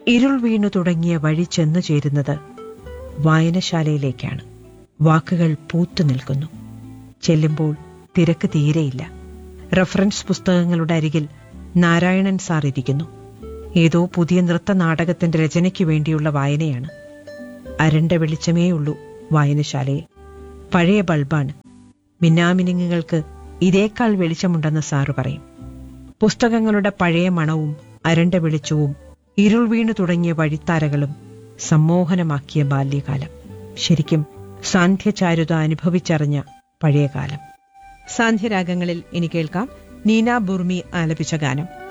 ഇരുൾ വീണു തുടങ്ങിയ വഴി ചെന്നു ചേരുന്നത് വായനശാലയിലേക്കാണ് വാക്കുകൾ പൂത്തു നിൽക്കുന്നു ചെല്ലുമ്പോൾ തിരക്ക് തീരെയില്ല റഫറൻസ് പുസ്തകങ്ങളുടെ അരികിൽ നാരായണൻ സാർ ഇരിക്കുന്നു ഏതോ പുതിയ നൃത്ത നാടകത്തിന്റെ രചനയ്ക്ക് വേണ്ടിയുള്ള വായനയാണ് അരണ്ട വെളിച്ചമേ ഉള്ളൂ വായനശാലയിൽ പഴയ ബൾബാണ് മിന്നാമിനുങ്ങുകൾക്ക് ഇതേക്കാൾ വെളിച്ചമുണ്ടെന്ന് സാറ് പറയും പുസ്തകങ്ങളുടെ പഴയ മണവും അരണ്ട വെളിച്ചവും ഇരുൾ വീണു തുടങ്ങിയ വഴിത്താരകളും സമ്മോഹനമാക്കിയ ബാല്യകാലം ശരിക്കും സാന്ധ്യചാരുത അനുഭവിച്ചറിഞ്ഞ പഴയകാലം സാന്ധ്യരാഗങ്ങളിൽ ഇനി കേൾക്കാം നീന ബുർമി ആലപിച്ച ഗാനം